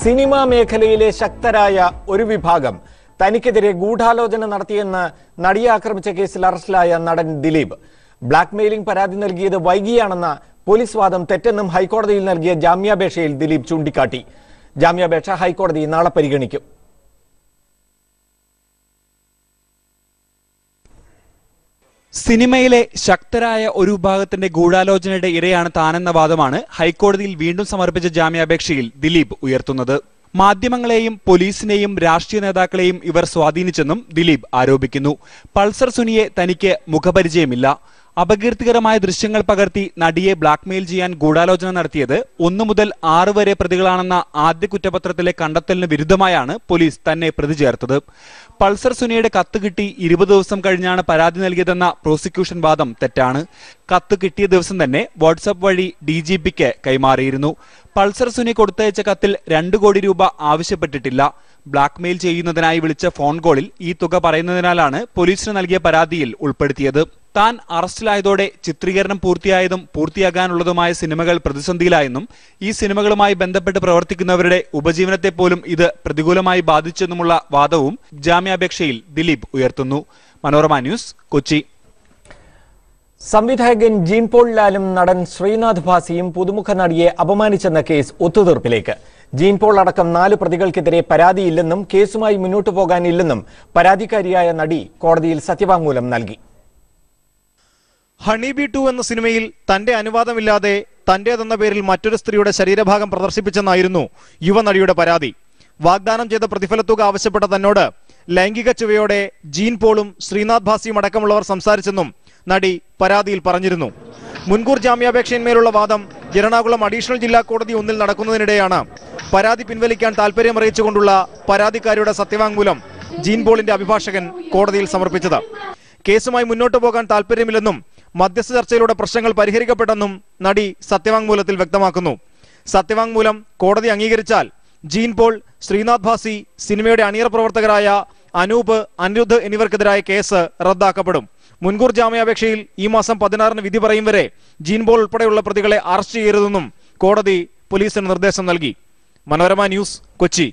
Cinema മേഖലയിലെ ശക്തരായ ഒരു വിഭാഗം തനിക്കെതിരെ ഗൂഢാലോചന നടത്തിയെന്ന് നടിയെ ആക്രമിച്ച കേസിൽ അറസ്റ്റിലായ നടൻ ദിലീപ് ബ്ലാക്ക്മെയിലിംഗ് പരാതി നൽകിയത് വൈകിയാണെന്ന പോലീസ് വാദം തെറ്റെന്നും ഹൈക്കോടതിയിൽ നൽകിയ ജാമ്യാപേക്ഷയിൽ ദിലീപ് ചൂണ്ടിക്കാട്ടി ജാമ്യാപേക്ഷ ഹൈക്കോടതി നാളെ പരിഗണിക്കും സിനിമയിലെ ശക്തരായ ഒരു വിഭാഗത്തിന്റെ ഗൂഢാലോചനയുടെ ഇരയാണ് താനെന്ന വാദമാണ് ഹൈക്കോടതിയിൽ വീണ്ടും സമർപ്പിച്ച ജാമ്യാപേക്ഷയിൽ ദിലീപ് ഉയർത്തുന്നത് മാധ്യമങ്ങളെയും പോലീസിനെയും രാഷ്ട്രീയ നേതാക്കളെയും ഇവർ സ്വാധീനിച്ചെന്നും ദിലീപ് ആരോപിക്കുന്നു പൾസർ സുനിയെ തനിക്ക് മുഖപരിചയമില്ല അപകീർത്തികരമായ ദൃശ്യങ്ങൾ പകർത്തി നടിയെ ബ്ലാക്ക്മെയിൽ ചെയ്യാൻ ഗൂഢാലോചന നടത്തിയത് ഒന്നു മുതൽ ആറ് വരെ പ്രതികളാണെന്ന ആദ്യ കുറ്റപത്രത്തിലെ കണ്ടെത്തലിന് വിരുദ്ധമായാണ് പോലീസ് തന്നെ പ്രതി ചേർത്തത് പൾസർ സുനിയുടെ കത്ത് കിട്ടി ഇരുപത് ദിവസം കഴിഞ്ഞാണ് പരാതി നൽകിയതെന്ന പ്രോസിക്യൂഷൻ വാദം തെറ്റാണ് കത്ത് കിട്ടിയ ദിവസം തന്നെ വാട്സപ്പ് വഴി ഡി ജി പിക്ക് കൈമാറിയിരുന്നു പൾസർ സുനി കൊടുത്തയച്ച കത്തിൽ രണ്ടു കോടി രൂപ ആവശ്യപ്പെട്ടിട്ടില്ല ബ്ലാക്ക്മെയിൽ ചെയ്യുന്നതിനായി വിളിച്ച ഫോൺ കോളിൽ ഈ തുക പറയുന്നതിനാലാണ് പോലീസിന് നൽകിയ പരാതിയിൽ ഉൾപ്പെടുത്തിയത് താൻ അറസ്റ്റിലായതോടെ ചിത്രീകരണം പൂർത്തിയായതും പൂർത്തിയാകാനുള്ളതുമായ സിനിമകൾ പ്രതിസന്ധിയിലായെന്നും ഈ സിനിമകളുമായി ബന്ധപ്പെട്ട് പ്രവർത്തിക്കുന്നവരുടെ ഉപജീവനത്തെ പോലും ഇത് പ്രതികൂലമായി ബാധിച്ചെന്നുമുള്ള വാദവും ജാമ്യാപേക്ഷയിൽ ദിലീപ് ഉയർത്തുന്നു മനോരമ ന്യൂസ് കൊച്ചി സംവിധായകൻ ജീൻ പോൾ ലാലും നടൻ ശ്രീനാഥ് ഭാസിയും പുതുമുഖ നടിയെ അപമാനിച്ചെന്ന കേസ് ഒത്തുതീർപ്പിലേക്ക് ജീൻ പോൾ അടക്കം നാല് പ്രതികൾക്കെതിരെ പരാതിയില്ലെന്നും കേസുമായി മുന്നോട്ടു പോകാനില്ലെന്നും പരാതിക്കാരിയായ നടി കോടതിയിൽ സത്യവാങ്മൂലം നൽകി ഹണി ബി ടു എന്ന സിനിമയിൽ തന്റെ അനുവാദമില്ലാതെ തന്റേതെന്ന പേരിൽ മറ്റൊരു സ്ത്രീയുടെ ശരീരഭാഗം പ്രദർശിപ്പിച്ചെന്നായിരുന്നു യുവനടിയുടെ പരാതി വാഗ്ദാനം ചെയ്ത പ്രതിഫലത്തുക ആവശ്യപ്പെട്ട തന്നോട് ലൈംഗിക ചുവയോടെ ജീൻ പോളും ശ്രീനാഥ് ഭാസിയും അടക്കമുള്ളവർ സംസാരിച്ചെന്നും നടി പരാതിയിൽ പറഞ്ഞിരുന്നു മുൻകൂർ ജാമ്യാപേക്ഷയിന്മേലുള്ള വാദം എറണാകുളം അഡീഷണൽ ജില്ലാ കോടതി ഒന്നിൽ നടക്കുന്നതിനിടെയാണ് പരാതി പിൻവലിക്കാൻ താൽപര്യമറിയിച്ചുകൊണ്ടുള്ള പരാതിക്കാരിയുടെ സത്യവാങ്മൂലം ജീൻ പോളിന്റെ അഭിഭാഷകൻ കോടതിയിൽ സമർപ്പിച്ചത് കേസുമായി മുന്നോട്ടു പോകാൻ താൽപര്യമില്ലെന്നും മധ്യസ്ഥ ചർച്ചയിലൂടെ പ്രശ്നങ്ങൾ പരിഹരിക്കപ്പെട്ടെന്നും നടി സത്യവാങ്മൂലത്തിൽ വ്യക്തമാക്കുന്നു സത്യവാങ്മൂലം കോടതി അംഗീകരിച്ചാൽ ജീൻ പോൾ ശ്രീനാഥ് ഭാസി സിനിമയുടെ അണിയറ പ്രവർത്തകരായ അനൂപ് അനിരുദ്ധ് എന്നിവർക്കെതിരായ കേസ് റദ്ദാക്കപ്പെടും മുൻകൂർ ജാമ്യാപേക്ഷയിൽ ഈ മാസം പതിനാറിന് വിധി പറയും വരെ ജീൻ പോൾ ഉൾപ്പെടെയുള്ള പ്രതികളെ അറസ്റ്റ് ചെയ്യരുതെന്നും കോടതി പോലീസിന് നിർദ്ദേശം നൽകി മനോരമ ന്യൂസ് കൊച്ചി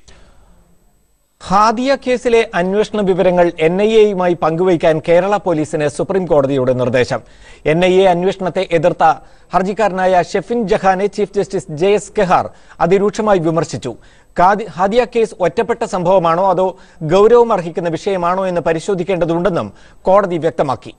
ഹാദിയ കേസിലെ അന്വേഷണ വിവരങ്ങൾ എൻ ഐ എയുമായി പങ്കുവയ്ക്കാൻ കേരള പോലീസിന് സുപ്രീം കോടതിയുടെ നിർദ്ദേശം എൻ ഐ എ അന്വേഷണത്തെ എതിർത്ത ഹർജിക്കാരനായ ഷെഫിൻ ജഹാനെ chief justice J S Khehar അതിരൂക്ഷമായി വിമർശിച്ചു കാദി- ഹാദിയ കേസ് ഒറ്റപ്പെട്ട സംഭവമാണോ അതോ ഗൗരവം അർഹിക്കുന്ന വിഷയമാണോ എന്ന് പരിശോധിക്കേണ്ടതുണ്ടെന്നും കോടതി വ്യക്തമാക്കി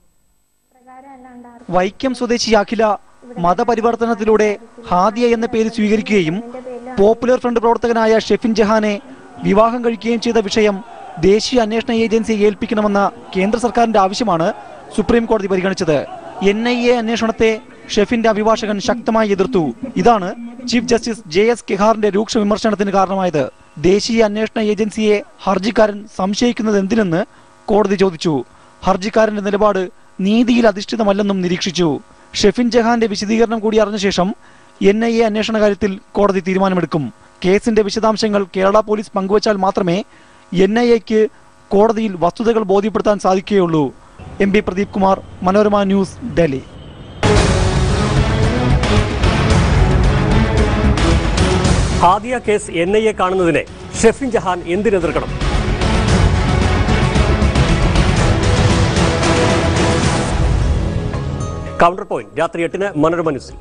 വൈക്കം സ്വദേശി അഖില മതപരിവർത്തനത്തിലൂടെ ഹാദിയ എന്ന പേര് സ്വീകരിക്കുകയും പോപ്പുലർ ഫ്രണ്ട് പ്രവർത്തകനായ ഷെഫിൻ ജഹാനെ വിവാഹം കഴിക്കുകയും ചെയ്ത വിഷയം ദേശീയ അന്വേഷണ ഏജൻസിയെ ഏൽപ്പിക്കണമെന്ന കേന്ദ്ര സർക്കാരിന്റെ ആവശ്യമാണ് സുപ്രീം കോടതി പരിഗണിച്ചത് എൻ ഐ എ അന്വേഷണത്തെ ഷെഫിന്റെ അഭിഭാഷകൻ ശക്തമായി എതിർത്തു ഇതാണ് ചീഫ് ജസ്റ്റിസ് ജെ എസ് കെഹാറിന്റെ രൂക്ഷ വിമർശനത്തിന് കാരണമായത് ദേശീയ അന്വേഷണ ഏജൻസിയെ ഹർജിക്കാരൻ സംശയിക്കുന്നത് എന്തിനെന്ന് കോടതി ചോദിച്ചു ഹർജിക്കാരന്റെ നിലപാട് നീതിയിൽ അധിഷ്ഠിതമല്ലെന്നും നിരീക്ഷിച്ചു ഷെഫിൻ ജഹാന്റെ വിശദീകരണം കൂടി അറിഞ്ഞ ശേഷം എൻ ഐ എ അന്വേഷണ കാര്യത്തിൽ കോടതി തീരുമാനമെടുക്കും കേസിന്റെ വിശദാംശങ്ങൾ കേരള പോലീസ് പങ്കുവച്ചാൽ മാത്രമേ എൻ ഐ എക്ക് കോടതിയിൽ വസ്തുതകൾ ബോധ്യപ്പെടുത്താൻ സാധിക്കുകയുള്ളൂ M P Pradeep Kumar Manorama news Delhi Hadiya case N I A കാണുന്നതിനെ ഷെഫിൻ ജഹാൻ എന്തിനെതിർക്കണം കൗണ്ടർ പോയിന്റ് രാത്രി എട്ടിന് മനോരമ ന്യൂസിൽ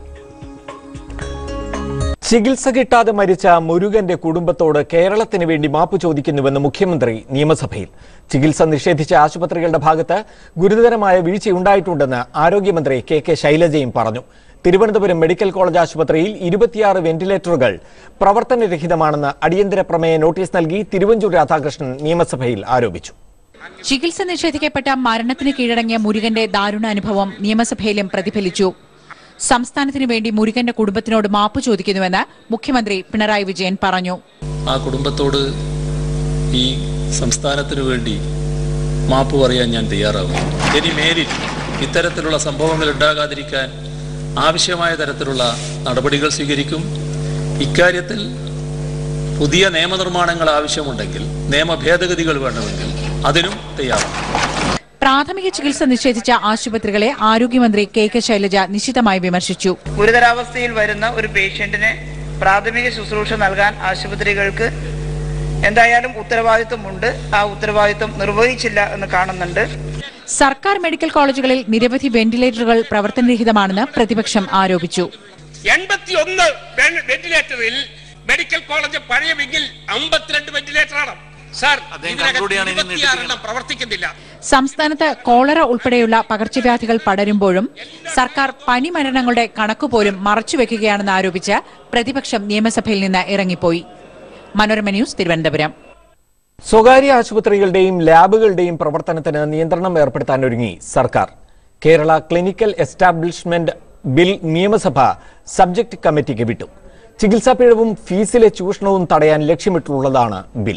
ചികിത്സ കിട്ടാതെ മരിച്ച മുരുകന്റെ കുടുംബത്തോട് കേരളത്തിന് വേണ്ടി മാപ്പ് ചോദിക്കുന്നുവെന്ന് മുഖ്യമന്ത്രി നിയമസഭയിൽ ചികിത്സ നിഷേധിച്ച ആശുപത്രികളുടെ ഭാഗത്ത് ഗുരുതരമായ വീഴ്ചയുണ്ടായിട്ടുണ്ടെന്ന് ആരോഗ്യമന്ത്രി കെ കെ ശൈലജയും പറഞ്ഞു തിരുവനന്തപുരം മെഡിക്കൽ കോളേജ് ആശുപത്രിയിൽ ഇരുപത്തിയാറ് വെന്റിലേറ്ററുകൾ പ്രവർത്തനരഹിതമാണെന്ന് അടിയന്തര പ്രമേയ നോട്ടീസ് നൽകി തിരുവഞ്ചൂർ രാധാകൃഷ്ണൻ നിയമസഭയിൽ ആരോപിച്ചു ചികിത്സ നിഷേധിക്കപ്പെട്ട മരണത്തിന് കീഴടങ്ങിയ മുരുകന്റെ ദാരുണ അനുഭവം നിയമസഭയിലും പ്രതിഫലിച്ചു സംസ്ഥാനത്തിനു വേണ്ടി മുരുകന്റെ കുടുംബത്തിനോട് മാപ്പ് ചോദിക്കുന്നുവെന്ന് മുഖ്യമന്ത്രി പിണറായി വിജയൻ പറഞ്ഞു ആ കുടുംബത്തോട് ഈ സംസ്ഥാനത്തിനു വേണ്ടി മാപ്പ് പറയാൻ ഞാൻ തയ്യാറാകും ഇനി മേലിൽ ഇത്തരത്തിലുള്ള സംഭവങ്ങൾ ഉണ്ടാകാതിരിക്കാൻ ആവശ്യമായ തരത്തിലുള്ള നടപടികൾ സ്വീകരിക്കും ഇക്കാര്യത്തിൽ പുതിയ നിയമനിർമ്മാണങ്ങൾ ആവശ്യമുണ്ടെങ്കിൽ നിയമ ഭേദഗതികൾ വേണമെങ്കിൽ അതിനും തയ്യാറാണ് പ്രാഥമിക ചികിത്സ നിഷേധിച്ച ആശുപത്രികളെ ആരോഗ്യമന്ത്രി കെ കെ ശൈലജ നിശിതമായി വിമർശിച്ചു ഗുരുതരാവസ്ഥയിൽ വരുന്ന ഒരു പേഷ്യന്റിനെ പ്രാഥമിക ശുശ്രൂഷ നൽകാൻ ആശുപത്രികൾക്ക് എന്തായാലും ഉത്തരവാദിത്വമുണ്ട് ആ ഉത്തരവാദിത്വം നിർവഹിച്ചില്ല എന്ന് കാണുന്നുണ്ട് സർക്കാർ മെഡിക്കൽ കോളേജുകളിൽ നിരവധി വെന്റിലേറ്ററുകൾ പ്രവർത്തനരഹിതമാണെന്ന് പ്രതിപക്ഷം ആരോപിച്ചു എൺപത്തി ഒന്ന് വെന്റിലേറ്ററിൽ മെഡിക്കൽ കോളേജ് പഴയ വിങ്ങിൽ അമ്പത്തിരണ്ട് വെന്റിലേറ്ററാണ് സാർ ഇതിനകത്ത് ഇരുപത്തിയാറെണ്ണം പ്രവർത്തിക്കുന്നില്ല സംസ്ഥാനത്ത് കോളറ ഉൾപ്പെടെയുള്ള പകർച്ചവ്യാധികൾ പടരുമ്പോഴും സർക്കാർ പനിമരണങ്ങളുടെ കണക്കുപോലും മറച്ചുവെക്കുകയാണെന്ന് ആരോപിച്ച് പ്രതിപക്ഷം നിയമസഭയിൽ നിന്ന് ഇറങ്ങിപ്പോയി മനോരമ ന്യൂസ് തിരുവനന്തപുരം സ്വകാര്യ ആശുപത്രികളുടെയും ലാബുകളുടെയും പ്രവർത്തനത്തിന് നിയന്ത്രണം ഏർപ്പെടുത്താൻ ഒരുങ്ങി സർക്കാർ കേരള ക്ലിനിക്കൽ എസ്റ്റാബ്ലിഷ്മെന്റ് ബിൽ നിയമസഭ സബ്ജക്ട് കമ്മിറ്റിക്ക് വിട്ടു ചികിത്സാ പിഴവും ഫീസിലെ ചൂഷണവും തടയാൻ ലക്ഷ്യമിട്ടുള്ളതാണ് ബിൽ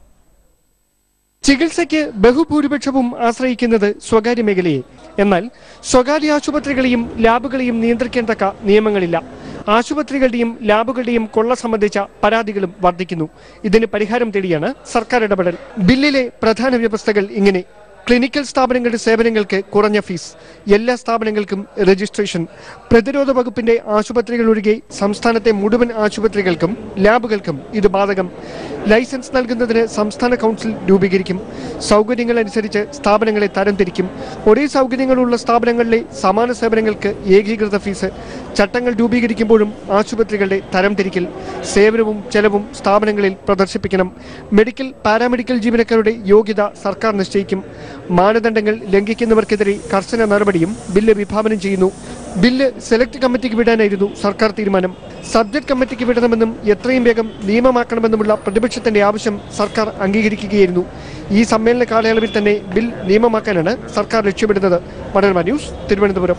ചികിത്സയ്ക്ക് ബഹുഭൂരിപക്ഷവും ആശ്രയിക്കുന്നത് സ്വകാര്യ മേഖലയെ എന്നാൽ സ്വകാര്യ ആശുപത്രികളെയും ലാബുകളെയും നിയന്ത്രിക്കാൻ തക്ക നിയമങ്ങളില്ല ആശുപത്രികളുടെയും ലാബുകളുടെയും കൊള്ള സംബന്ധിച്ച പരാതികളും വർദ്ധിക്കുന്നു ഇതിന് പരിഹാരം തേടിയാണ് സർക്കാർ ഇടപെടൽ ബില്ലിലെ പ്രധാന വ്യവസ്ഥകൾ ഇങ്ങനെ ക്ലിനിക്കൽ സ്ഥാപനങ്ങളുടെ സേവനങ്ങൾക്ക് കുറഞ്ഞ ഫീസ് എല്ലാ സ്ഥാപനങ്ങൾക്കും രജിസ്ട്രേഷൻ പ്രതിരോധ വകുപ്പിന്റെ ആശുപത്രികൾ ഒഴികെ സംസ്ഥാനത്തെ മുഴുവൻ ആശുപത്രികൾക്കും ലാബുകൾക്കും ഇത് ബാധകം ലൈസൻസ് നൽകുന്നതിന് സംസ്ഥാന കൗൺസിൽ രൂപീകരിക്കും സൗകര്യങ്ങൾ അനുസരിച്ച് സ്ഥാപനങ്ങളെ തരംതിരിക്കും ഒരേ സൗകര്യങ്ങളുള്ള സ്ഥാപനങ്ങളിലെ സമാന സേവനങ്ങൾക്ക് ഏകീകൃത ഫീസ് ചട്ടങ്ങൾ രൂപീകരിക്കുമ്പോഴും ആശുപത്രികളുടെ തരംതിരിക്കൽ സേവനവും ചെലവും സ്ഥാപനങ്ങളിൽ പ്രദർശിപ്പിക്കണം മെഡിക്കൽ പാരാമെഡിക്കൽ ജീവനക്കാരുടെ യോഗ്യത സർക്കാർ നിശ്ചയിക്കും മാനദണ്ഡങ്ങൾ ലംഘിക്കുന്നവർക്കെതിരെ കർശന നടപടിയും ബില്ല് വിഭാവനം ചെയ്യുന്നു ബില്ല് സെലക്ട് കമ്മിറ്റിക്ക് വിടാനായിരുന്നു സർക്കാർ തീരുമാനം സബ്ജക്ട് കമ്മിറ്റിക്ക് വിടണമെന്നും എത്രയും വേഗം നിയമമാക്കണമെന്നുമുള്ള പ്രതിപക്ഷത്തിന്റെ ആവശ്യം സർക്കാർ അംഗീകരിക്കുകയായിരുന്നു ഈ സമ്മേളന കാലയളവിൽ തന്നെ ബിൽ നിയമമാക്കാനാണ് സർക്കാർ ലക്ഷ്യമിടുന്നത് മനോരമ ന്യൂസ് തിരുവനന്തപുരം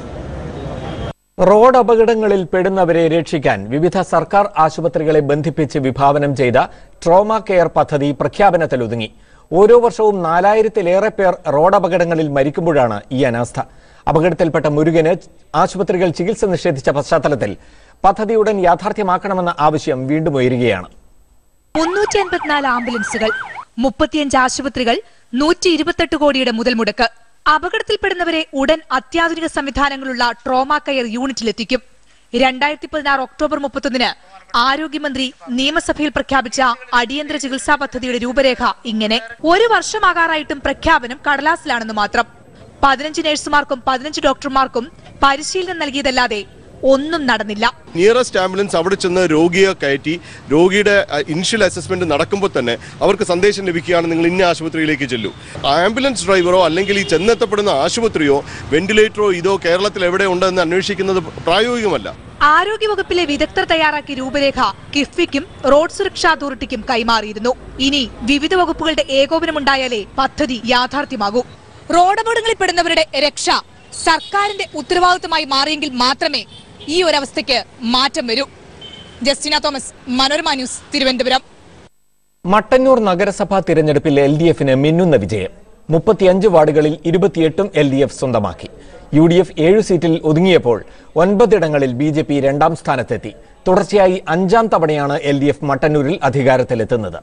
റോഡ് അപകടങ്ങളിൽ പെടുന്നവരെ രക്ഷിക്കാൻ വിവിധ സർക്കാർ ആശുപത്രികളെ ബന്ധിപ്പിച്ച് വിഭാവനം ചെയ്ത ട്രോമ കെയർ പദ്ധതി പ്രഖ്യാപനത്തിൽ ഒതുങ്ങി ഓരോ വർഷവും നാലായിരത്തിലേറെ പേർ റോഡ് അപകടങ്ങളിൽ മരിക്കുമ്പോഴാണ് ഈ അനാസ്ഥ അപകടത്തിൽപ്പെട്ട മുരുകന് ആശുപത്രികൾ ചികിത്സ നിഷേധിച്ച പശ്ചാത്തലത്തിൽ പദ്ധതി ഉടൻ യാഥാർത്ഥ്യമാക്കണമെന്ന ആവശ്യം വീണ്ടും ഉയരുകയാണ് മുന്നൂറ്റി അൻപത്തിനാല് ആംബുലൻസുകൾ മുപ്പത്തിയഞ്ച് ആശുപത്രികൾ നൂറ്റി ഇരുപത്തെട്ട് കോടിയുടെ മുതൽ മുടക്ക് അപകടത്തിൽപ്പെടുന്നവരെ ഉടൻ അത്യാധുനിക സംവിധാനങ്ങളുള്ള ട്രോമ കെയർ യൂണിറ്റിലെത്തിക്കും രണ്ടായിരത്തി പതിനാറ് ഒക്ടോബർ മുപ്പത്തൊന്നിന് ആരോഗ്യമന്ത്രി നിയമസഭയിൽ പ്രഖ്യാപിച്ച അടിയന്തര ചികിത്സാ പദ്ധതിയുടെ രൂപരേഖ ഇങ്ങനെ ഒരു വർഷമാകാറായിട്ടും പ്രഖ്യാപനം കടലാസിലാണെന്ന് മാത്രം പതിനഞ്ച് നഴ്സുമാർക്കും പതിനഞ്ച് ഡോക്ടർമാർക്കും പരിശീലനം നൽകിയതല്ലാതെ ഒന്നും നടന്നില്ല നിയറസ്റ്റ് ആംബുലൻസ് അവിടെ ചെന്ന് രോഗിയെ കയറ്റി രോഗിയുടെ ഇനിഷ്യൽ അസസ്മെന്റ് നടക്കുമ്പോൾ തന്നെ അവർക്ക് സന്ദേശം ലഭിക്കുകയാണ് നിങ്ങൾ ഇന്ന ആശുപത്രിയിലേക്ക് ചെല്ലൂ ആംബുലൻസ് ഡ്രൈവറോ അല്ലെങ്കിൽ ഈ ചെന്നെത്തപ്പെടുന്ന ആശുപത്രിയോ വെന്റിലേറ്ററോ ഇതോ കേരളത്തിൽ എവിടെ ഉണ്ടെന്ന് അന്വേഷിക്കുന്നത് പ്രായോഗികമല്ല ആരോഗ്യവകുപ്പിലെ വിദഗ്ധർ തയ്യാറാക്കിയ രൂപരേഖ കിഫ്ബിക്കും റോഡ് സുരക്ഷാ അതോറിറ്റിക്കും കൈമാറിയിരുന്നു ഇനി വിവിധ വകുപ്പുകളുടെ ഏകോപനമുണ്ടായാലേ പദ്ധതി യാഥാർത്ഥ്യമാകൂ റോഡപകടങ്ങളിൽ പെടുന്നവരുടെ രക്ഷ സർക്കാരിന്റെ ഉത്തരവാദിത്തമായി മാറിയെങ്കിൽ മാത്രമേ ഈ ഒരവസ്ഥയ്ക്ക് മാറ്റം വരൂ ജസ്റ്റിന തോമസ് മനോരമ ന്യൂസ് തിരുവനന്തപുരം മട്ടന്നൂർ നഗരസഭാ തിരഞ്ഞെടുപ്പിൽ എൽ ഡി എഫിന് മിന്നുന്ന വിജയം മുപ്പത്തിയഞ്ച് വാർഡുകളിൽ ഇരുപത്തിയെട്ടും എൽ ഡി എഫ് സ്വന്തമാക്കി യു ഡി എഫ് ഏഴു സീറ്റിൽ ഒതുങ്ങിയപ്പോൾ ഒൻപതിടങ്ങളിൽ ബി ജെ പി രണ്ടാം സ്ഥാനത്തെത്തി തുടർച്ചയായി അഞ്ചാം തവണയാണ് എൽ ഡി എഫ് മട്ടന്നൂരിൽ അധികാരത്തിലെത്തുന്നത്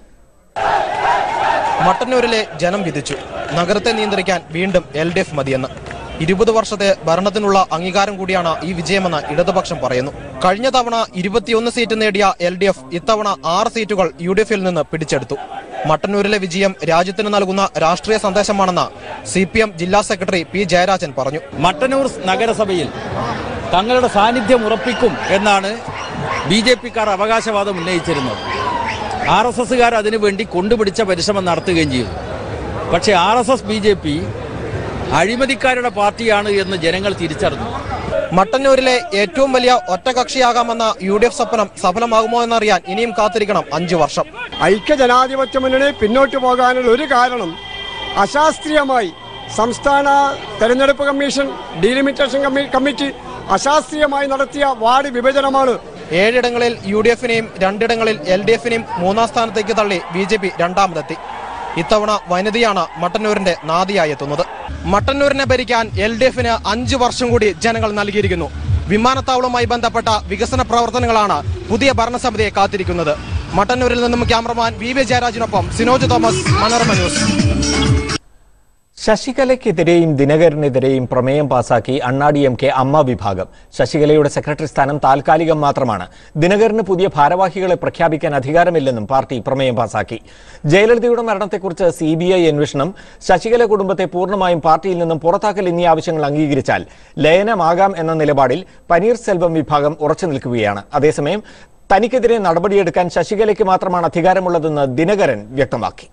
മട്ടന്നൂരിലെ ജനം വിധിച്ചു നഗരത്തെ നിയന്ത്രിക്കാൻ വീണ്ടും എൽ ഡി എഫ് മതിയെന്ന് ഇരുപത് വർഷത്തെ ഭരണത്തിനുള്ള അംഗീകാരം കൂടിയാണ് ഈ വിജയമെന്ന് ഇടതുപക്ഷം പറയുന്നു കഴിഞ്ഞ തവണ ഇരുപത്തിയൊന്ന് സീറ്റ് നേടിയ എൽ ഡി എഫ് ഇത്തവണ ആറ് സീറ്റുകൾ യു ഡി എഫിൽ നിന്ന് പിടിച്ചെടുത്തു മട്ടന്നൂരിലെ വിജയം രാജ്യത്തിന് നൽകുന്ന രാഷ്ട്രീയ സന്ദേശമാണെന്ന് സി പി എം ജില്ലാ സെക്രട്ടറി പി ജയരാജൻ പറഞ്ഞു മട്ടന്നൂർ നഗരസഭയിൽ തങ്ങളുടെ സാന്നിധ്യം ഉറപ്പിക്കും എന്നാണ് ബി ജെ പിക്കാർ അവകാശവാദം ഉന്നയിച്ചിരുന്നത് ആർ എസ് എസുകാർ അതിനുവേണ്ടി കൊണ്ടുപിടിച്ച പരിശ്രമം നടത്തുകയും ചെയ്തു പക്ഷേ R S S B J P അഴിമതിക്കാരുടെ പാർട്ടിയാണ് എന്ന് ജനങ്ങൾ തിരിച്ചറിഞ്ഞു മട്ടന്നൂരിലെ ഏറ്റവും വലിയ ഒറ്റകക്ഷിയാകാമെന്ന യു ഡി എഫ് സ്വപ്നം സഫലമാകുമോ എന്നറിയാൻ ഇനിയും കാത്തിരിക്കണം അഞ്ചു വർഷം ഐക്യ ജനാധിപത്യ മുന്നണി പിന്നോട്ട് പോകാനുള്ള ഒരു കാരണം അശാസ്ത്രീയമായി സംസ്ഥാന തെരഞ്ഞെടുപ്പ് കമ്മീഷൻ ഡീലിമിറ്റേഷൻ കമ്മി- കമ്മിറ്റി അശാസ്ത്രീയമായി നടത്തിയ വാർഡ് വിഭജനമാണ് ഏഴിടങ്ങളിൽ യു ഡി എഫിനെയും രണ്ടിടങ്ങളിൽ എൽ ഡി എഫിനെയും മൂന്നാം സ്ഥാനത്തേക്ക് തള്ളി ബി ജെ പി രണ്ടാമതെത്തി ഇത്തവണ വനിതയാണ് മട്ടന്നൂരിന്റെ നാദിയായി എത്തുന്നത് മട്ടന്നൂരിനെ ഭരിക്കാൻ എൽ ഡി എഫിന് അഞ്ചു വർഷം കൂടി ജനങ്ങൾ നൽകിയിരിക്കുന്നു വിമാനത്താവളവുമായി ബന്ധപ്പെട്ട വികസന പ്രവർത്തനങ്ങളാണ് പുതിയ ഭരണസമിതിയെ കാത്തിരിക്കുന്നത് മട്ടന്നൂരിൽ നിന്നും ക്യാമറമാൻ വി വി ജയരാജിനൊപ്പം സിനോജ് തോമസ് മനോരമ ന്യൂസ് ശശികലയ്ക്കെതിരെയും ദിനകരനെതിരെയും പ്രമേയം പാസാക്കി അണ്ണാഡി എം കെ അമ്മ വിഭാഗം ശശികലയുടെ സെക്രട്ടറി സ്ഥാനം താൽക്കാലികം മാത്രമാണ് ദിനകരന് പുതിയ ഭാരവാഹികളെ പ്രഖ്യാപിക്കാൻ അധികാരമില്ലെന്നും പാർട്ടി പ്രമേയം പാസാക്കി ജയലളിതയുടെ മരണത്തെക്കുറിച്ച് സി ബി ഐ അന്വേഷണം ശശികല കുടുംബത്തെ പൂർണ്ണമായും പാർട്ടിയിൽ നിന്നും പുറത്താക്കൽ എന്നീ ആവശ്യങ്ങൾ അംഗീകരിച്ചാൽ ലയനമാകാം എന്ന നിലപാടിൽ പനീർ സെൽവം വിഭാഗം ഉറച്ചു നിൽക്കുകയാണ് അതേസമയം തനിക്കെതിരെ നടപടിയെടുക്കാൻ ശശികലയ്ക്ക് മാത്രമാണ് അധികാരമുള്ളതെന്ന് ദിനകരൻ വ്യക്തമാക്കി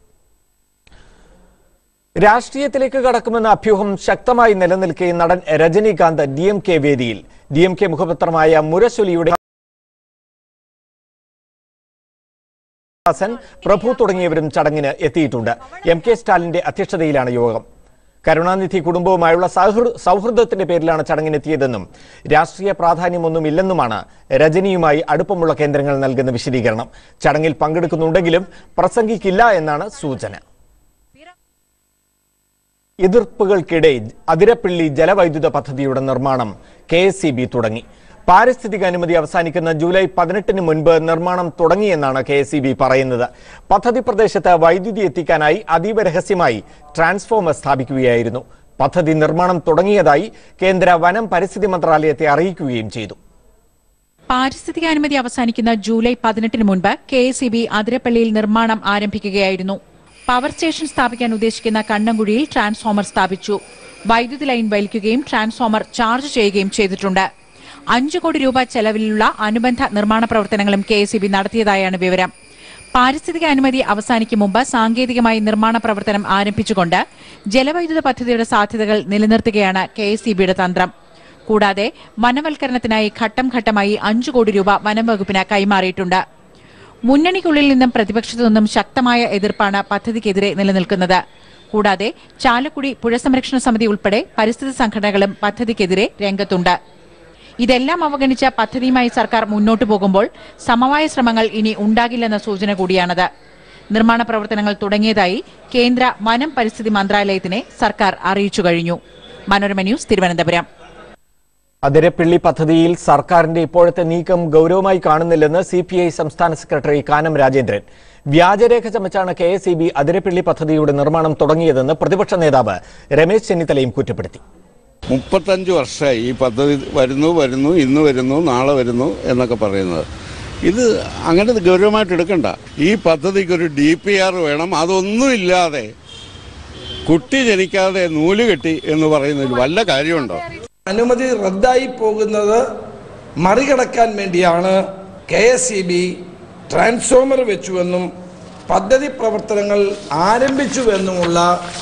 രാഷ്ട്രീയത്തിലേക്ക് കടക്കുമെന്ന അഭ്യൂഹം ശക്തമായി നിലനിൽക്കെ നടൻ രജനീകാന്ത് ഡി എം കെ വേദിയിൽ ഡി എം കെ മുഖപത്രമായ മുരശൊലിയുടെ ഹാസൻ പ്രഭു തുടങ്ങിയവരും ചടങ്ങിന് എത്തിയിട്ടുണ്ട് എം കെ സ്റ്റാലിന്റെ അധ്യക്ഷതയിലാണ് യോഗം കരുണാനിധി കുടുംബവുമായുള്ള സൗഹൃ- സൗഹൃദത്തിന്റെ പേരിലാണ് ചടങ്ങിനെത്തിയതെന്നും രാഷ്ട്രീയ പ്രാധാന്യമൊന്നുമില്ലെന്നുമാണ് രജനിയുമായി അടുപ്പമുള്ള കേന്ദ്രങ്ങൾ നൽകുന്ന വിശദീകരണം ചടങ്ങിൽ പങ്കെടുക്കുന്നുണ്ടെങ്കിലും പ്രസംഗിക്കില്ല എന്നാണ് സൂചന എതിർപ്പുകൾക്കിടെ അതിരപ്പള്ളി ജലവൈദ്യുത പദ്ധതിയുടെ നിർമ്മാണം കെ എസ് തുടങ്ങി പാരിസ്ഥിതിക അനുമതി അവസാനിക്കുന്ന ജൂലൈ പതിനെട്ടിന് മുൻപ് നിർമ്മാണം തുടങ്ങിയെന്നാണ് കെ എസ് പറയുന്നത് പദ്ധതി പ്രദേശത്ത് വൈദ്യുതി എത്തിക്കാനായി അതീവ രഹസ്യമായി ട്രാൻസ്ഫോമർ സ്ഥാപിക്കുകയായിരുന്നു പദ്ധതി നിർമ്മാണം തുടങ്ങിയതായി കേന്ദ്ര വനം പരിസ്ഥിതി മന്ത്രാലയത്തെ അറിയിക്കുകയും ചെയ്തു പാരിസ്ഥിതിക അനുമതി അവസാനിക്കുന്ന ജൂലൈ പതിനെട്ടിന് മുൻപ് കെ എസ് ഇ ബി അതിരപ്പള്ളിയിൽ നിർമ്മാണം ആരംഭിക്കുകയായിരുന്നു പവർ സ്റ്റേഷൻ സ്ഥാപിക്കാൻ ഉദ്ദേശിക്കുന്ന കണ്ണങ്കുഴിയിൽ ട്രാൻസ്ഫോമർ സ്ഥാപിച്ചു വൈദ്യുതി ലൈൻ വലിക്കുകയും ട്രാൻസ്ഫോമർ ചാർജ് ചെയ്യുകയും ചെയ്തിട്ടുണ്ട് അഞ്ചു കോടി രൂപ ചെലവിലുള്ള അനുബന്ധ നിർമ്മാണ പ്രവർത്തനങ്ങളും കെ എസ് ഇ ബി നടത്തിയതായാണ് വിവരം പാരിസ്ഥിതിക അനുമതി അവസാനിക്കും മുമ്പ് സാങ്കേതികമായി നിർമ്മാണ പ്രവർത്തനം ആരംഭിച്ചുകൊണ്ട് ജലവൈദ്യുത പദ്ധതിയുടെ സാധ്യതകൾ നിലനിർത്തുകയാണ് കെ എസ് ഇ ബിയുടെ തന്ത്രം കൂടാതെ വനവൽക്കരണത്തിനായി ഘട്ടം ഘട്ടമായി അഞ്ചു കോടി രൂപ വനം വകുപ്പിന് കൈമാറിയിട്ടുണ്ട് മുന്നണിക്കുള്ളിൽ നിന്നും പ്രതിപക്ഷത്തു നിന്നും ശക്തമായ എതിർപ്പാണ് പദ്ധതിക്കെതിരെ നിലനിൽക്കുന്നത് കൂടാതെ ചാലക്കുടി പുഴ സംരക്ഷണ സമിതി ഉൾപ്പെടെ പരിസ്ഥിതി സംഘടനകളും പദ്ധതിക്കെതിരെ രംഗത്തുണ്ട് ഇതെല്ലാം അവഗണിച്ച പദ്ധതിയുമായി സർക്കാർ മുന്നോട്ടു പോകുമ്പോൾ സമവായ ശ്രമങ്ങൾ ഇനി ഉണ്ടാകില്ലെന്ന സൂചന കൂടിയാണത് നിർമ്മാണ പ്രവർത്തനങ്ങൾ തുടങ്ങിയതായി കേന്ദ്ര വനം പരിസ്ഥിതി മന്ത്രാലയത്തിനെ സർക്കാർ അറിയിച്ചു കഴിഞ്ഞു മനോരമ ന്യൂസ് തിരുവനന്തപുരം അതിരപ്പിള്ളി പദ്ധതിയിൽ സർക്കാരിന്റെ ഇപ്പോഴത്തെ നീക്കം ഗൗരവമായി കാണുന്നില്ലെന്ന് സി പി ഐ സംസ്ഥാന സെക്രട്ടറി കാനം രാജേന്ദ്രൻ വ്യാജരേഖ ചമച്ചാണ് K S E B Athirappilly പദ്ധതിയുടെ നിർമ്മാണം തുടങ്ങിയതെന്ന് പ്രതിപക്ഷ നേതാവ് രമേശ് ചെന്നിത്തലയും കുറ്റപ്പെടുത്തി മുപ്പത്തഞ്ച് വർഷമായി ഈ പദ്ധതി വരുന്നു വരുന്നു ഇന്ന് വരുന്നു നാളെ വരുന്നു എന്നൊക്കെ പറയുന്നത് ഇത് അങ്ങനെ ഗൗരവമായിട്ട് എടുക്കണ്ട ഈ പദ്ധതിക്ക് ഒരു ഡി പി ആർ വേണം അതൊന്നുമില്ലാതെ കുട്ടി ജനിക്കാതെ നൂല് കെട്ടി എന്ന് പറയുന്നതിൽ വല്ല കാര്യമുണ്ടോ അനുമതി റദ്ദായി പോകുന്നത് മറികടക്കാൻ വേണ്ടിയാണ് K S E B transformer വെച്ചുവെന്നും പദ്ധതി പ്രവർത്തനങ്ങൾ ആരംഭിച്ചുവെന്നുമുള്ള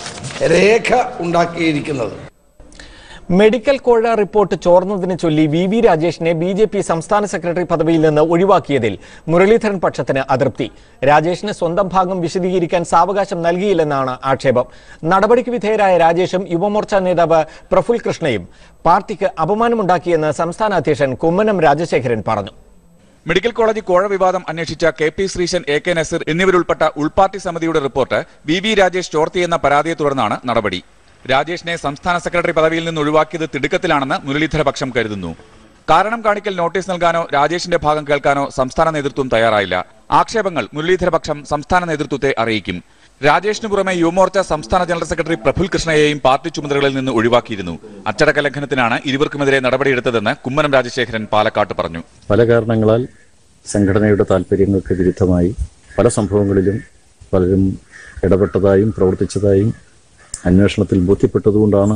രേഖ ഉണ്ടാക്കിയിരിക്കുന്നത് മെഡിക്കൽ കോഴ റിപ്പോർട്ട് ചോർന്നതിനെ ചൊല്ലി വി വി രാജേഷിനെ ബി ജെ പി സംസ്ഥാന സെക്രട്ടറി പദവിയിൽ നിന്ന് ഒഴിവാക്കിയതിൽ മുരളീധരൻ പക്ഷത്തിന് അതൃപ്തി രാജേഷിന് സ്വന്തം ഭാഗം വിശദീകരിക്കാൻ സാവകാശം നൽകിയില്ലെന്നാണ് ആക്ഷേപം നടപടിക്ക് വിധേയരായ രാജേഷും യുവമോർച്ച നേതാവ് പ്രഫുൽ കൃഷ്ണയും പാർട്ടിക്ക് അപമാനമുണ്ടാക്കിയെന്ന് സംസ്ഥാന അധ്യക്ഷൻ കുമ്മനം രാജശേഖരൻ പറഞ്ഞു മെഡിക്കൽ കോളേജ് കോഴ വിവാദം അന്വേഷിച്ച K P Sreesan A K Nazeer എന്നിവരുൾപ്പെട്ട ഉൾപാർട്ടി സമിതിയുടെ റിപ്പോർട്ട് വി വി രാജേഷ് ചോർത്തിയെന്ന പരാതിയെ തുടർന്നാണ് നടപടി രാജേഷിനെ സംസ്ഥാന സെക്രട്ടറി പദവിയിൽ നിന്ന് ഒഴിവാക്കിയത് തിടുക്കത്തിലാണെന്ന് മുരളീധര പക്ഷം കരുതുന്നു കാരണം കാണിക്കൽ നോട്ടീസ് നൽകാനോ രാജേഷിന്റെ ഭാഗം കേൾക്കാനോ സംസ്ഥാന നേതൃത്വം തയ്യാറായില്ല ആക്ഷേപങ്ങൾ മുരളീധര പക്ഷം സംസ്ഥാന നേതൃത്വത്തെ അറിയിക്കും രാജേഷിന് പുറമെ യുവമോർച്ച സംസ്ഥാന ജനറൽ സെക്രട്ടറി പ്രഫുൽ കൃഷ്ണയെയും പാർട്ടി ചുമതലകളിൽ നിന്ന് ഒഴിവാക്കിയിരുന്നു അച്ചടക്ക ലംഘനത്തിനാണ് ഇരുവർക്കുമെതിരെ നടപടിയെടുത്തതെന്ന് കുമ്മനം രാജശേഖരൻ പാലക്കാട്ട് പറഞ്ഞു പല കാരണങ്ങളാൽ സംഘടനയുടെ താല്പര്യങ്ങൾക്ക് വിരുദ്ധമായി പല സംഭവങ്ങളിലും പലരും ഇടപെട്ടതായും പ്രവർത്തിച്ചതായും അന്വേഷണത്തിൽ ബോധ്യപ്പെട്ടതുകൊണ്ടാണ്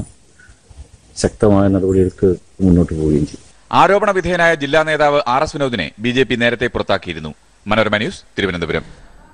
ശക്തമായ നടപടികൾക്ക് മുന്നോട്ട് പോവുകയും ചെയ്യും ആരോപണ വിധേയനായ ജില്ലാ നേതാവ് ആർ എസ് വിനോദിനെ ബി ജെ പി നേരത്തെ പുറത്താക്കിയിരുന്നു മനോരമ ന്യൂസ് തിരുവനന്തപുരം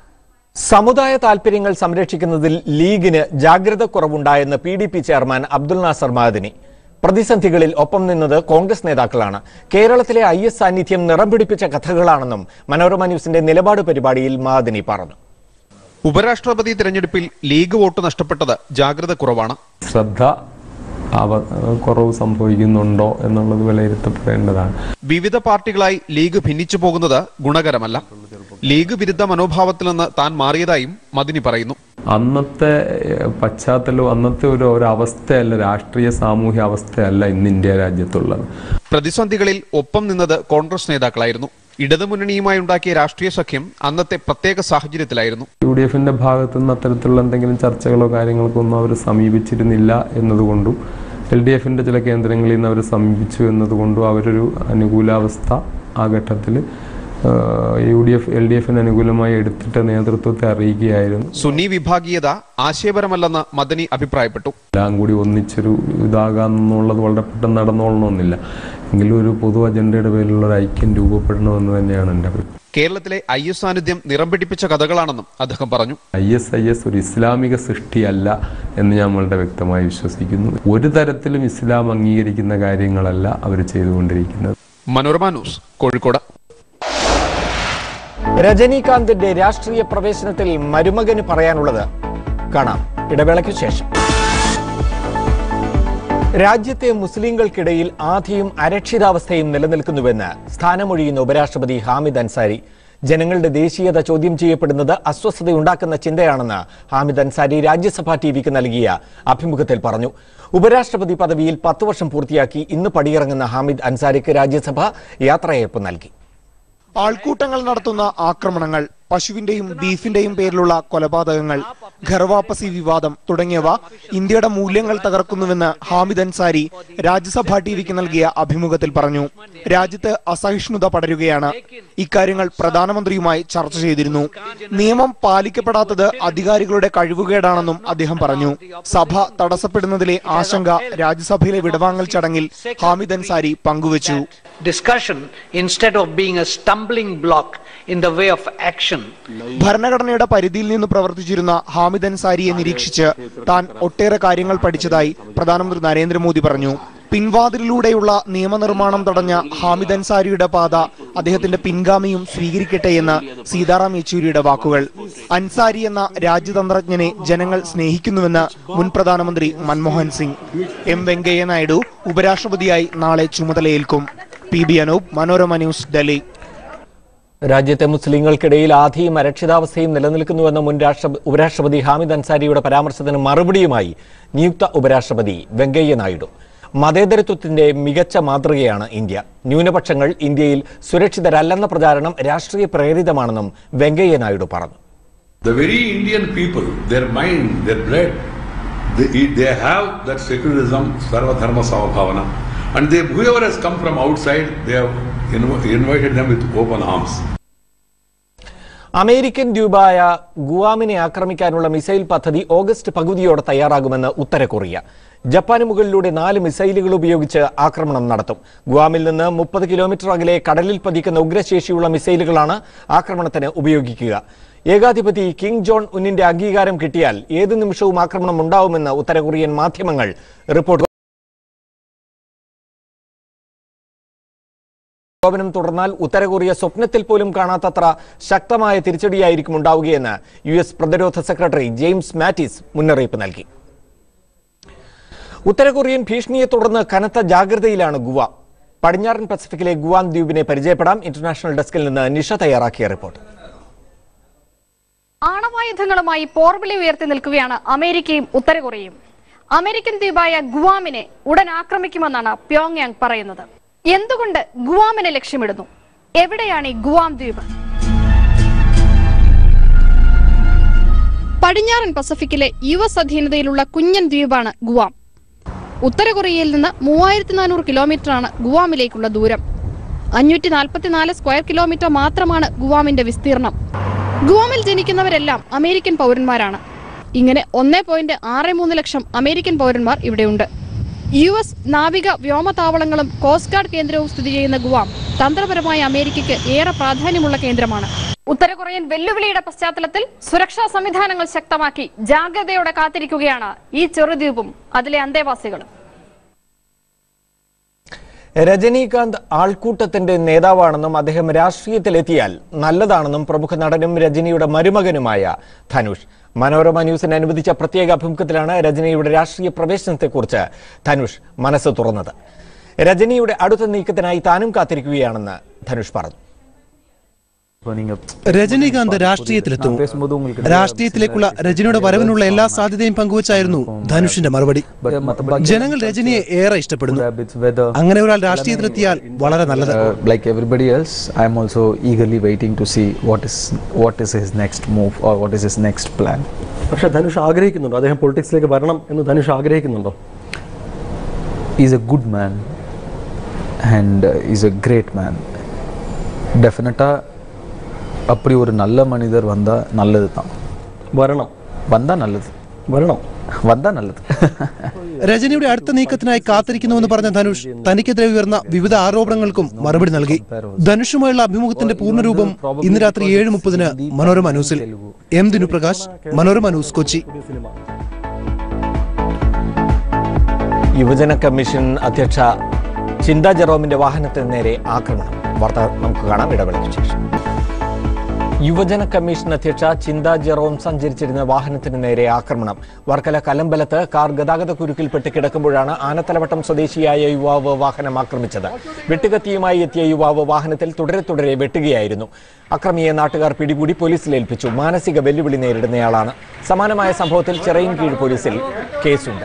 സമുദായ താൽപര്യങ്ങൾ സംരക്ഷിക്കുന്നതിൽ ലീഗിന് ജാഗ്രത കുറവുണ്ടായെന്ന് P D P chairman Abdul Nasser Madani പ്രതിസന്ധികളിൽ ഒപ്പം നിന്നത് കോൺഗ്രസ് നേതാക്കളാണ് കേരളത്തിലെ ഐ എസ് സാന്നിധ്യം നിറം പിടിപ്പിച്ച കഥകളാണെന്നും മനോരമ ന്യൂസിന്റെ നിലപാട് പരിപാടിയിൽ മാദിനി പറഞ്ഞു ഉപരാഷ്ട്രപതി തിരഞ്ഞെടുപ്പിൽ ലീഗ് വോട്ട് നഷ്ടപ്പെട്ടത് ജാഗ്രത കുറവാണ് ശ്രദ്ധ അവ കുറവ് സംഭവിക്കുന്നുണ്ടോ എന്നുള്ളത് വിലയിരുത്തപ്പെടേണ്ടതാണ് വിവിധ പാർട്ടികളായി ലീഗ് ഭിന്നിച്ചു പോകുന്നത് ഗുണകരമല്ല ലീഗ് വിരുദ്ധ മനോഭാവത്തിൽ നിന്ന് താൻ മാറിയതായും മദിനി പറയുന്നു അന്നത്തെ ഏഹ്, പശ്ചാത്തലവും അന്നത്തെ ഒരു ഒരു അവസ്ഥയല്ല രാഷ്ട്രീയ സാമൂഹ്യ അവസ്ഥയല്ല ഇന്ന് ഇന്ത്യ രാജ്യത്തുള്ളത് പ്രതിസന്ധികളിൽ ഒപ്പം നിന്നത് കോൺഗ്രസ് നേതാക്കളായിരുന്നു ഇടതുമുന്നണിയുമായി ഉണ്ടാക്കിയ രാഷ്ട്രീയ സഖ്യം അന്നത്തെ പ്രത്യേക സാഹചര്യത്തിലായിരുന്നു യു ഡി എഫിന്റെ ഭാഗത്തു നിന്ന് അത്തരത്തിലുള്ള എന്തെങ്കിലും ചർച്ചകളോ കാര്യങ്ങൾക്കോ ഒന്നും അവർ സമീപിച്ചിരുന്നില്ല എന്നതുകൊണ്ടും എൽ ഡി എഫിന്റെ ചില കേന്ദ്രങ്ങളിൽ നിന്ന് അവർ സമീപിച്ചു എന്നതുകൊണ്ടും അവരൊരു അനുകൂലാവസ്ഥ ആ ഘട്ടത്തിൽ U D F L D എഫിന് അനുകൂലമായി എടുത്തിട്ട് നേതൃത്വത്തെ അറിയിക്കുകയായിരുന്നു സുന്നി വിഭാഗീയത ആശയപരമല്ലെന്ന് മദനി അഭിപ്രായപ്പെട്ടു എല്ലാം കൂടി ഒന്നിച്ചൊരു ഇതാകാന്നുള്ളത് വളരെ പെട്ടെന്ന് നടന്നോളണമെന്നില്ല എങ്കിലും ഒരു പൊതു അജണ്ടയുടെ പേരിലുള്ള ഒരു ഐക്യം രൂപപ്പെടണമെന്ന് തന്നെയാണ് എൻ്റെ അഭിപ്രായം കേരളത്തിലെ ഐ എസ് സാന്നിധ്യം നിറം പിടിപ്പിച്ച കഥകളാണെന്നും അദ്ദേഹം പറഞ്ഞു ഐ എസ് ഐ എസ് ഒരു ഇസ്ലാമിക സൃഷ്ടിയല്ല എന്ന് ഞാൻ വളരെ വ്യക്തമായി വിശ്വസിക്കുന്നു ഒരു തരത്തിലും ഇസ്ലാം അംഗീകരിക്കുന്ന കാര്യങ്ങളല്ല അവർ ചെയ്തുകൊണ്ടിരിക്കുന്നത് മനോരമ ന്യൂസ് കോഴിക്കോട് രജനീകാന്തിന്റെ രാഷ്ട്രീയ പ്രവേശനത്തിൽ മരുമകന് പറയാനുള്ളത് കാണാം ഇടവേളയ്ക്കു ശേഷം രാജ്യത്തെ മുസ്ലിങ്ങൾക്കിടയിൽ ആധിയും അരക്ഷിതാവസ്ഥയും നിലനിൽക്കുന്നുവെന്ന് സ്ഥാനമൊഴിയുന്ന ഉപരാഷ്ട്രപതി ഹാമിദ് അൻസാരി ജനങ്ങളുടെ ദേശീയത ചോദ്യം ചെയ്യപ്പെടുന്നത് അസ്വസ്ഥതയുണ്ടാക്കുന്ന ചിന്തയാണെന്ന് ഹാമിദ് അൻസാരി രാജ്യസഭാ ടിവിക്ക് നൽകിയ അഭിമുഖത്തിൽ പറഞ്ഞു ഉപരാഷ്ട്രപതി പദവിയിൽ പത്ത് വർഷം പൂർത്തിയാക്കി ഇന്ന് പടിയിറങ്ങുന്ന ഹാമിദ് അൻസാരിക്ക് രാജ്യസഭ യാത്രയയപ്പ് നൽകി ആൾക്കൂട്ടങ്ങൾ നടത്തുന്ന ആക്രമണങ്ങൾ പശുവിന്റെയും ബീഫിന്റെയും പേരിലുള്ള കൊലപാതകങ്ങൾ ഘർവാപ്പസി വിവാദം തുടങ്ങിയവ ഇന്ത്യയുടെ മൂല്യങ്ങൾ തകർക്കുന്നുവെന്ന് ഹാമിദ് അൻസാരി രാജ്യസഭാ ടിവിക്ക് നൽകിയ അഭിമുഖത്തിൽ പറഞ്ഞു രാജ്യത്ത് അസഹിഷ്ണുത പടരുകയാണ് ഇക്കാര്യങ്ങൾ പ്രധാനമന്ത്രിയുമായി ചർച്ച ചെയ്തിരുന്നു നിയമം പാലിക്കപ്പെടാത്തത് അധികാരികളുടെ കഴിവുകേടാണെന്നും അദ്ദേഹം പറഞ്ഞു സഭ തടസ്സപ്പെടുന്നതിലെ ആശങ്ക രാജ്യസഭയിലെ വിടവാങ്ങൽ ചടങ്ങിൽ ഹാമിദ് അൻസാരി പങ്കുവച്ചു discussion instead of being a stumbling block in the way of action. ഭരണഘടനയുടെ പരിധിയിൽ നിന്ന് പ്രവർത്തിച്ചിരുന്ന ഹാമിദ് അൻസാരിയെ നിരീക്ഷിച്ച് താൻ ഒട്ടേറെ കാര്യങ്ങൾ പഠിച്ചതായി പ്രധാനമന്ത്രി നരേന്ദ്രമോദി പറഞ്ഞു പിൻവാതിലിലൂടെയുള്ള നിയമനിർമ്മാണം തടഞ്ഞ ഹാമിദ് അൻസാരിയുടെ പാത അദ്ദേഹത്തിന്റെ പിൻഗാമിയും സ്വീകരിക്കട്ടെ എന്ന് സീതാറാം യെച്ചൂരിയുടെ വാക്കുകൾ അൻസാരി എന്ന രാജ്യതന്ത്രജ്ഞനെ ജനങ്ങൾ സ്നേഹിക്കുന്നുവെന്ന് മുൻ പ്രധാനമന്ത്രി മൻമോഹൻ സിംഗ് എം വെങ്കയ്യ നായിഡു ഉപരാഷ്ട്രപതിയായി നാളെ ചുമതലയേൽക്കും P B Anoop Manorama news Delhi രാജ്യത്തെ മുസ്ലിങ്ങൾക്കിടയിൽ ആധിയും അരക്ഷിതാവസ്ഥയും നിലനിൽക്കുന്നുവെന്ന മുൻ രാഷ്ട്ര ഉപരാഷ്ട്രപതി ഹാമിദ് അൻസാരിയുടെ പരാമർശത്തിന് മറുപടിയുമായി നിയുക്ത ഉപരാഷ്ട്രപതി വെങ്കയ്യ നായിഡു മതേതരത്വത്തിന്റെ മികച്ച മാതൃകയാണ് ഇന്ത്യ ന്യൂനപക്ഷങ്ങൾ ഇന്ത്യയിൽ സുരക്ഷിതരല്ലെന്ന പ്രചാരണം രാഷ്ട്രീയ പ്രേരിതമാണെന്നും വെങ്കയ്യ നായിഡു പറഞ്ഞു The very Indian people, their mind, their blood, they, they have that secularism, Sarva Dharma Samabhavana, and they, whoever has come from outside, they have inv- invited them with open arms. American ദ്വീപായ ഗുവാമിനെ ആക്രമിക്കാനുള്ള missile പദ്ധതി August പകുതിയോടെ തയ്യാറാകുമെന്ന് ഉത്തര Korea ജപ്പാന് മുകളിലൂടെ നാല് മിസൈലുകൾ ഉപയോഗിച്ച് ആക്രമണം നടത്തും ഗുവാമിൽ നിന്ന് മുപ്പത് കിലോമീറ്റർ അകലെ കടലിൽ പതിക്കുന്ന ഉഗ്രശേഷിയുള്ള മിസൈലുകളാണ് ആക്രമണത്തിന് ഉപയോഗിക്കുക ഏകാധിപതി കിങ് ജോൺ ഉന്നിന്റെ അംഗീകാരം കിട്ടിയാൽ ഏത് നിമിഷവും ആക്രമണം ഉണ്ടാവുമെന്ന് ഉത്തര കൊറിയൻ മാധ്യമങ്ങൾ റിപ്പോർട്ട് പ്രകോപനം തുടർന്നാൽ ഉത്തര കൊറിയ സ്വപ്നത്തിൽ പോലും കാണാത്തത്ര ശക്തമായ തിരിച്ചടിയായിരിക്കും ഉണ്ടാവുകയെന്ന് യു എസ് പ്രതിരോധ സെക്രട്ടറി ജെയിംസ് മാറ്റിസ് മുന്നറിയിപ്പ് നൽകി ഉത്തര കൊറിയൻ ഭീഷണിയെ തുടർന്ന് കനത്ത ജാഗ്രതയിലാണ് ഗുവ പടിഞ്ഞാറൻ പസഫിക്കിലെ ഗുവാൻ ദ്വീപിനെ പരിചയപ്പെടാം ഇന്റർനാഷണൽ ഡെസ്കിൽ നിന്ന് നിഷ തയ്യാറാക്കിയ റിപ്പോർട്ട് ആണവായുധങ്ങളുമായി പോർവിളി ഉയർത്തി നിൽക്കുകയാണ് അമേരിക്കയും ഉത്തര കൊറിയയും അമേരിക്കൻ ദ്വീപായ ഗുവാമിനെ ഉടൻ ആക്രമിക്കുമെന്നാണ് പ്യോങ്യാങ് പറയുന്നത് എന്തുകൊണ്ട് ഗുവാമിനെ ലക്ഷ്യമിടുന്നു എവിടെയാണ് ഈ ഗുവാം ദ്വീപ് പടിഞ്ഞാറൻ പസഫിക്കിലെ യു എസ് അധീനതയിലുള്ള കുഞ്ഞൻ ദ്വീപാണ് ഗുവാം ഉത്തര കൊറിയയിൽ നിന്ന് മൂവായിരത്തി നാനൂറ് കിലോമീറ്ററാണ് ഗുവാമിലേക്കുള്ള ദൂരം അഞ്ഞൂറ്റി നാൽപ്പത്തിനാല് സ്ക്വയർ കിലോമീറ്റർ മാത്രമാണ് ഗുവാമിന്റെ വിസ്തീർണം ഗുവാമിൽ ജനിക്കുന്നവരെല്ലാം അമേരിക്കൻ പൗരന്മാരാണ് ഇങ്ങനെ ഒന്നേ പോയിന്റ് ആറ് മൂന്ന് ലക്ഷം അമേരിക്കൻ പൗരന്മാർ ഇവിടെയുണ്ട് യു എസ് നാവിക വ്യോമതാവളങ്ങളും കോസ്റ്റ് ഗാർഡ് കേന്ദ്രവും സ്ഥിതി ചെയ്യുന്ന ഗുവാം തന്ത്രപരമായ അമേരിക്കയ്ക്ക് ഏറെ പ്രാധാന്യമുള്ള കേന്ദ്രമാണ് ഉത്തര കൊറിയൻ വെല്ലുവിളിയുടെ പശ്ചാത്തലത്തിൽ സുരക്ഷാ സംവിധാനങ്ങൾ ശക്തമാക്കി ജാഗ്രതയോടെ കാത്തിരിക്കുകയാണ് ഈ ചെറുദ്വീപും അതിലെ അന്തേവാസികളും രജനീകാന്ത് ആൾക്കൂട്ടത്തിന്റെ നേതാവാണെന്നും അദ്ദേഹം രാഷ്ട്രീയത്തിലെത്തിയാൽ നല്ലതാണെന്നും പ്രമുഖ നടനും രജനിയുടെ മരുമകനുമായ ധനുഷ് മനോരമ ന്യൂസിന് അനുവദിച്ച പ്രത്യേക അഭിമുഖത്തിലാണ് രജനിയുടെ രാഷ്ട്രീയ പ്രവേശനത്തെക്കുറിച്ച് ധനുഷ് മനസ്സ് തുറന്നത് രജനിയുടെ അടുത്ത നീക്കത്തിനായി താനും കാത്തിരിക്കുകയാണെന്ന് ധനുഷ് പറഞ്ഞു രജനീകാന്ത് രാഷ്ട്രീയത്തിലെത്തും രാഷ്ട്രീയത്തിലേക്കുള്ള രജനിയുടെ വരവിനുള്ള എല്ലാ സാധ്യതയും പങ്കുവച്ചായിരുന്നു ധനുഷിന്റെ മറുപടി ജനങ്ങൾ രജനിയെ ഏറെ ഇഷ്ടപ്പെടുന്നു അങ്ങനെ ഒരാൾ രാഷ്ട്രീയത്തിലെത്തിയാൽ വളരെ നല്ലത് Uh, like everybody else, I am also eagerly waiting to see what is what is his next move or what is his next plan. പക്ഷെ ധനുഷ് ആഗ്രഹിക്കുന്നുണ്ടോ അദ്ദേഹം പൊളിറ്റിക്സിലേക്ക് വരണം എന്ന് ധനുഷ് ആഗ്രഹിക്കുന്നുണ്ടോ He's a good man and uh, he's a great man. டெஃபினட்டாக அப்படி ஒரு நல்ல மனிதர் வந்தால் நல்லது தான் വരണം வந்தால் நல்லது വരണം வந்தால் நல்லது രജനിയുടെ അടുത്ത നീക്കത്തിനായി കാത്തിരിക്കുന്നുവെന്ന് പറഞ്ഞ ധനുഷ് തനിക്കെതിരെ ഉയർന്ന വിവിധ ആരോപണങ്ങൾക്കും മറുപടി നൽകി ധനുഷുമായുള്ള അഭിമുഖത്തിന്റെ പൂർണ്ണരൂപം ഇന്ന് രാത്രി ഏഴ് മുപ്പതിന് മനോരമ ന്യൂസിൽ എം ദിനുപ്രകാശ് മനോരമ ന്യൂസ് കൊച്ചി യുവജന കമ്മീഷൻ അധ്യക്ഷ ചിന്ത ജെറോമിന്റെ വാഹനത്തിന് നേരെ ആക്രമണം വാർത്ത നമുക്ക് കാണാം ഇടവേളയ്ക്ക് ശേഷം യുവജന കമ്മീഷൻ അധ്യക്ഷ ചിന്ത ജെറോം സഞ്ചരിച്ചിരുന്ന വാഹനത്തിന് നേരെ ആക്രമണം വർക്കല കലമ്പലത്ത് കാർ ഗതാഗത കുരുക്കിൽപ്പെട്ട് കിടക്കുമ്പോഴാണ് ആനത്തലവട്ടം സ്വദേശിയായ യുവാവ് വാഹനം ആക്രമിച്ചത് വെട്ടുകത്തിയുമായി എത്തിയ യുവാവ് വാഹനത്തിൽ തുടരെ തുടരെ വെട്ടുകയായിരുന്നു അക്രമിയെ നാട്ടുകാർ പിടികൂടി പോലീസിൽ ഏൽപ്പിച്ചു മാനസിക വെല്ലുവിളി നേരിടുന്നയാളാണ് സമാനമായ സംഭവത്തിൽ ചിറയിൻ കീഴ് പോലീസിൽ കേസുണ്ട്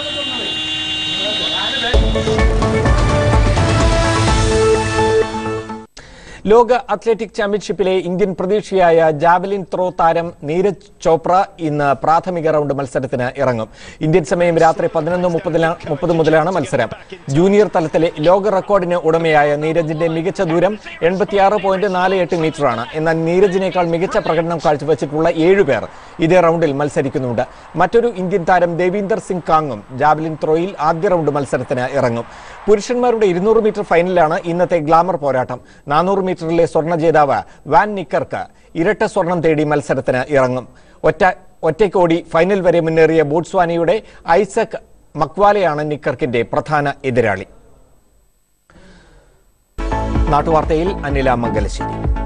ലോക അത്ലറ്റിക് ചാമ്പ്യൻഷിപ്പിലെ ഇന്ത്യൻ പ്രതീക്ഷയായ ജാവലിൻ ത്രോ താരം നീരജ് ചോപ്ര ഇന്ന് പ്രാഥമിക റൗണ്ട് മത്സരത്തിന് ഇറങ്ങും ഇന്ത്യൻ സമയം രാത്രി പതിനൊന്ന് മുപ്പത് മുതലാണ് മത്സരം ജൂനിയർ തലത്തിലെ ലോക റെക്കോർഡിന് ഉടമയായ നീരജിന്റെ മികച്ച ദൂരം എൺപത്തിയാറ് പോയിന്റ് നാല് എട്ട് മീറ്ററാണ് എന്നാൽ നീരജിനേക്കാൾ മികച്ച പ്രകടനം കാഴ്ചവെച്ചിട്ടുള്ള ഏഴുപേർ ഇതേ റൗണ്ടിൽ മത്സരിക്കുന്നുണ്ട് മറ്റൊരു ഇന്ത്യൻ താരം ദേവീന്ദർ സിംഗ് കാങ്ങും ജാവലിൻ ത്രോയിൽ ആദ്യ റൗണ്ട് മത്സരത്തിന് ഇറങ്ങും പുരുഷന്മാരുടെ ഇരുന്നൂറ് മീറ്റർ ഫൈനലാണ് ഇന്നത്തെ ഗ്ലാമർ പോരാട്ടം നാനൂറ് മീറ്ററിലെ സ്വർണ്ണ ജേതാവ് വാൻ നിക്കർക്ക് ഇരട്ട സ്വർണം തേടി മത്സരത്തിന് ഇറങ്ങും ഒറ്റ ഒറ്റയ്ക്കോടി ഫൈനൽ വരെ മുന്നേറിയ ബോട്സ്വാനയുടെ ഐസക് മക്വാലയാണ് നിക്കർക്കിന്റെ പ്രധാന എതിരാളി നാട്ടുവാർത്തയിൽ അനില മംഗലശ്ശേരി